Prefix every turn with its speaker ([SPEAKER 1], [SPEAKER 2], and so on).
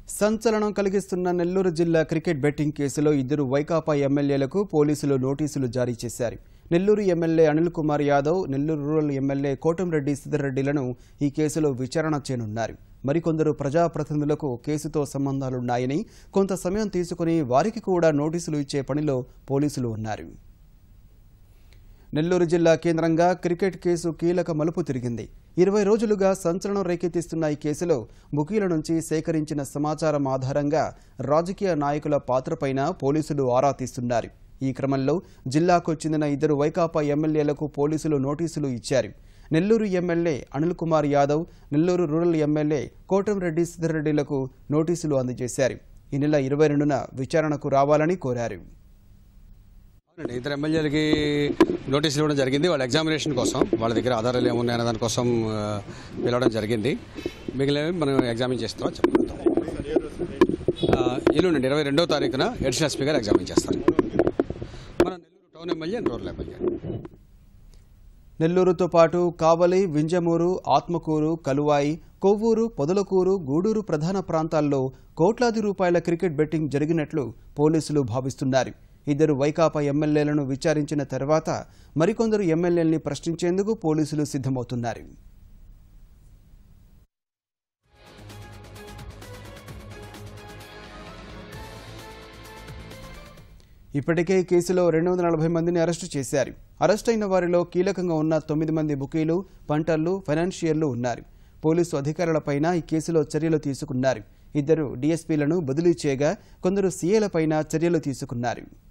[SPEAKER 1] సంచలనం కలిగిస్తున్న నెల్లూరు జిల్లా cricket betting కేసులో ఇద్దరు వైకాపా ఎమ్మెల్యేలకు పోలీసులు నోటీసులు జారీ చేశారు Nellore MLA Anil Kumar Yadav Nellore rural MLA Kotamreddy సిద్దిరెడ్డిలను ఈ కేసులో విచారణ చేయనున్నారు మరికొందరు ప్రజాప్రతినిధులకు కేసుతో సంబంధాలున్నాయని కొంత సమయం తీసుకుని వారికి కూడా నోటీసులు ఇచ్చే పనిలో పోలీసులు ఉన్నారు నెల్లూరు జిల్లా కేంద్రంగా క్రికెట్ కేసు కీలక మలుపు తిరిగింది ఇరవై రోజులుగా సంచలనం రేకెత్తిస్తున్న ఈ కేసులో బుకీల నుంచి సేకరించిన సమాచారం ఆధారంగా రాజకీయ నాయకుల పాత్రపైన పోలీసులు ఆరా తీస్తున్నారు ఈ క్రమంలో జిల్లాకు చెందిన ఇద్దరు వైకాపా ఎమ్మెల్యేలకు పోలీసులు నోటీసులు ఇచ్చారు Nellore MLA Anil Kumar Yadav Nellore rural MLA Kotamreddy సిద్దిరెడ్డిలకు నోటీసులు అందజేశారు ఈ నెల ఇరవై రెండున విచారణకు రావాలని కోరారు
[SPEAKER 2] అవునండి ఇద్దరు ఎమ్మెల్యేలకి నోటీసులు ఇవ్వడం జరిగింది వాళ్ళ ఎగ్జామినేషన్ కోసం వాళ్ళ దగ్గర ఆధారాలు ఏమున్నాయనే దానికోసం ఆ, పిలవడం జరిగింది మిగిలినవి మనం ఎగ్జామిన్ చేస్తాం చెప్తాం ఎల్లుండి ఇరవై రెండో తారీఖున ఎడిషనల్ ఎస్పీ గారు ఎగ్జామిన్ చేస్తారు మన Nellore town MLA and rural MLA
[SPEAKER 1] నెల్లూరుతో పాటు కావలి వింజమూరు ఆత్మకూరు కలువాయి కొవ్వూరు పొదలకూరు గూడూరు ప్రధాన ప్రాంతాల్లో కోట్లాది రూపాయల క్రికెట్ బెట్టింగ్ జరిగినట్లు పోలీసులు భావిస్తున్నారు ఇద్దరు వైకాపా ఎమ్మెల్యేలను విచారించిన తర్వాత మరికొందరు ఎమ్మెల్యేల్ని ప్రశ్నించేందుకు పోలీసులు సిద్ధమవుతున్నారు ఇప్పటికే ఈ కేసులో రెండు వందల నలభై మందిని అరెస్టు చేశారు అరెస్ట్ అయిన వారిలో కీలకంగా ఉన్న తొమ్మిది మంది బుకీలు పంటర్లు ఫైనాన్షియర్లు ఉన్నారు పోలీసు అధికారులపైన ఈ కేసులో చర్యలు తీసుకున్నారు ఇద్దరు డీఎస్పీలను బదిలీ చేయగా కొందరు సీఏలపైన చర్యలు తీసుకున్నారు